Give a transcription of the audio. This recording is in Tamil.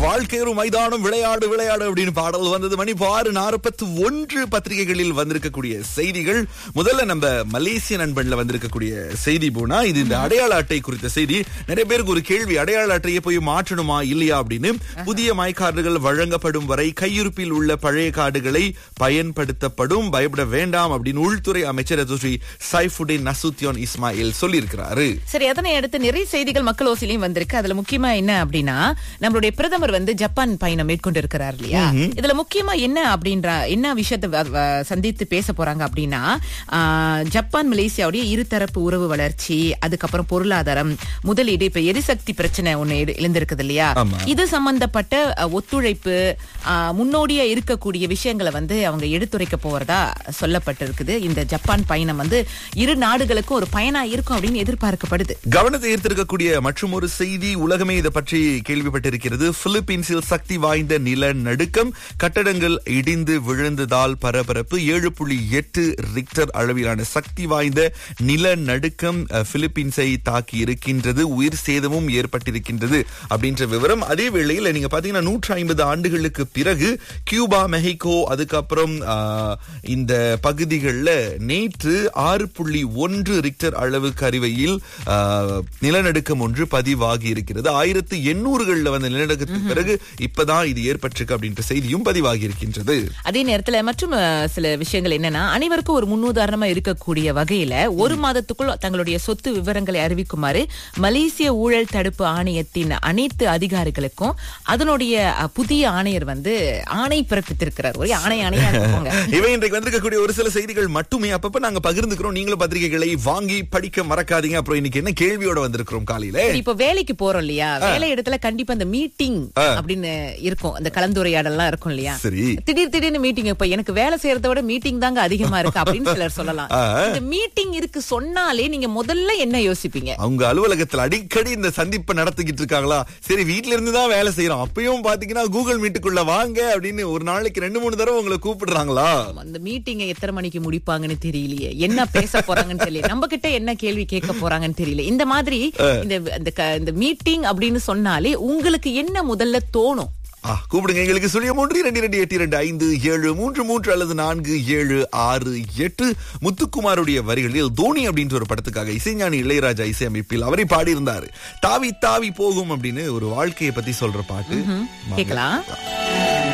வாழ்க்கை ஒரு மைதானம் விளையாடு விளையாடு அப்படின்னு பாடல் வந்தது மணி ஆறு நாற்பத்தி ஒன்று பத்திரிகைகளில் வந்திருக்கக்கூடிய செய்திகள் முதல்ல நம்ம மலேசிய நண்பன்ல வந்திருக்கக்கூடிய செய்தி போனா இது இந்த அடையாள அட்டை குறித்த செய்தி நிறைய பேருக்கு ஒரு கேள்வி அடையாள அட்டையை போய் மாற்றணுமா இல்லையா அப்படின்னு புதிய மை கார்டுகள் வழங்கப்படும் வரை கையிருப்பில் உள்ள பழைய கார்டுகளை பயன்படுத்தப்படும் பயப்பட வேண்டாம் அப்படின்னு உள்துறை அமைச்சர் ஸ்ரீ சைஃபுடின் நசுத்தியோன் இஸ்மாயில் சொல்லியிருக்கிறாரு சரி அதனை அடுத்து நிறைய செய்திகள் மக்கள் ஓசிலையும் வந்திருக்கு அதுல முக்கியமா என்ன அப்படின்னா நம்மளுடைய பிரதமர் வந்து ஜப்பான் பயணம் மேற்கொண்டு இருக்கிறார் இல்லையா இதுல முக்கியமா என்ன அப்படின்ற என்ன விஷயத்தை வ- வ- சந்தித்து பேச போறாங்க அப்படின்னா ஆ, ஜப்பான் மலேசியாவுடைய இருதரப்பு உறவு வளர்ச்சி அதுக்கப்புறம் பொருளாதாரம் முதலீடு இப்ப எரிசக்தி பிரச்சனை ஒண்ணு எழு- எழுந்திருக்குது இல்லையா ஆமா. இது சம்பந்தப்பட்ட அ, ஒத்துழைப்பு ஆ, முன்னோடியா இருக்கக்கூடிய விஷயங்களை வந்து அவங்க எடுத்துரைக்க போறதா சொல்லப்பட்டிருக்குது இந்த ஜப்பான் பயணம் வந்து இரு நாடுகளுக்கும் ஒரு பயனா இருக்கும் அப்படின்னு எதிர்பார்க்கப்படுது கவனத்தை ஈர்த்திருக்கக்கூடிய மற்றும் ஒரு செய்தி உலகமே இதை பற்றி கேள்விப்பட்டிருக்கிறது பிலிப்பீன்ஸில் சக்தி வாய்ந்த நிலநடுக்கம் கட்டடங்கள் இடிந்து விழுந்ததால் பரபரப்பு ஏழு புள்ளி எட்டு ரிக்டர் அளவிலான சக்தி வாய்ந்த நிலநடுக்கம் அஹ், பிலிப்பீன்ஸை தாக்கி இருக்கின்றது உயிர் சேதமும் ஏற்பட்டிருக்கின்றது அப்படின்ற விவரம் அதே வேளையில் நீங்க பாத்தீங்கன்னா நூற்றி ஐம்பது ஆண்டுகளுக்கு பிறகு கியூபா மெஹிகோ அதுக்கப்புறம் ஆஹ், இந்த பகுதிகளில் நேற்று ஆறு புள்ளி ஒன்று ரிக்டர் அளவுக்கு அறிவையில் ஆஹ், நிலநடுக்கம் ஒன்று பதிவாகி இருக்கிறது ஆயிரத்து எண்ணூறுகள்ல வந்த நிலநடுக்கத்துக்கு பிறகு இப்பதான் இது ஏற்பட்டிருக்கு அப்படின்ற செய்தியும் பதிவாகி இருக்கின்றது அதே நேரத்துல மற்றும் அஹ், சில விஷயங்கள் என்னன்னா அனைவருக்கும் ஒரு முன்னுதாரணமா இருக்கக்கூடிய வகையில ஒரு மாதத்துக்குள் தங்களுடைய சொத்து விவரங்களை அறிவிக்குமாறு மலேசிய ஊழல் தடுப்பு ஆணையத்தின் அனைத்து அதிகாரிகளுக்கும் அதனுடைய அஹ், புதிய ஆணையர் வந்து ஆணை பிறப்பித்திருக்கிறார் ஒரே ஆணை ஆணையா இருக்குங்க இவை இன்றைக்கு வந்திருக்கக்கூடிய ஒரு சில செய்திகள் மட்டுமே அப்பப்ப நாங்க பகிர்ந்துக்கிறோம் நீங்களும் பத்திரிகைகளை வாங்கி படிக்க மறக்காதீங்க அப்புறம் இன்னைக்கு என்ன கேள்வியோட வந்திருக்கிறோம் காலையில சரி, இப்ப வேலைக்கு போறோம் இல்லையா வேலை இடத்துல கண்டிப்பா அந்த மீட்டிங் அப்படின்னு இருக்கும் அந்த கலந்துரையாடல்லாம் இருக்கும் இல்லையா சரி திடீர் திடீர்னு மீட்டிங் இப்ப எனக்கு வேலை செய்யறத விட மீட்டிங் தாங்க அதிகமா இருக்கு அப்படின்னு சிலர் சொல்லலாம் ஆ. இந்த மீட்டிங் இருக்கு சொன்னாலே நீங்க முதல்ல என்ன யோசிப்பீங்க அவங்க அலுவலகத்துல அடிக்கடி இந்த சந்திப்பை நடத்திக்கிட்டு இருக்காங்களா சரி வீட்ல இருந்து தான் வேலை செய்யறோம் அப்பயும் பாத்தீங்கன்னா கூகுள் மீட்டுக்குள்ள வாங்க அப்படின்னு ஒரு நாளைக்கு ரெண்டு மூணு தடவை உங்களை கூப்பிடுறாங்களா அந்த மீட்டிங்கை எத்தனை மணிக்கு முடிப்பாங்கன்னு தெரியலையே என்ன பேச போறாங்கன்னு தெரியல நம்ம கிட்ட என்ன கேள்வி கேட்க போறாங்கன்னு தெரியல இந்த மாதிரி இந்த இந்த க- இந்த மீட்டிங் அப்படின்னு சொன்னாலே உங்களுக்கு என்ன முதல்ல தோணும் ஆ, கூப்பிடுங்க எங்களுக்கு சுழிய மூன்று இரண்டு இரண்டு எட்டு இரண்டு ஐந்து ஏழு மூன்று மூன்று அல்லது நான்கு ஏழு ஆறு எட்டு முத்துக்குமாருடைய வரிகளில் தோனி அப்படின்ற ஒரு படத்துக்காக இசைஞானி இளையராஜா இசையமைப்பில் அவரை பாடியிருந்தாரு தாவி தாவி போகும் அப்படின்னு ஒரு வாழ்க்கையை பத்தி சொல்ற பாட்டு கேக்கலாம்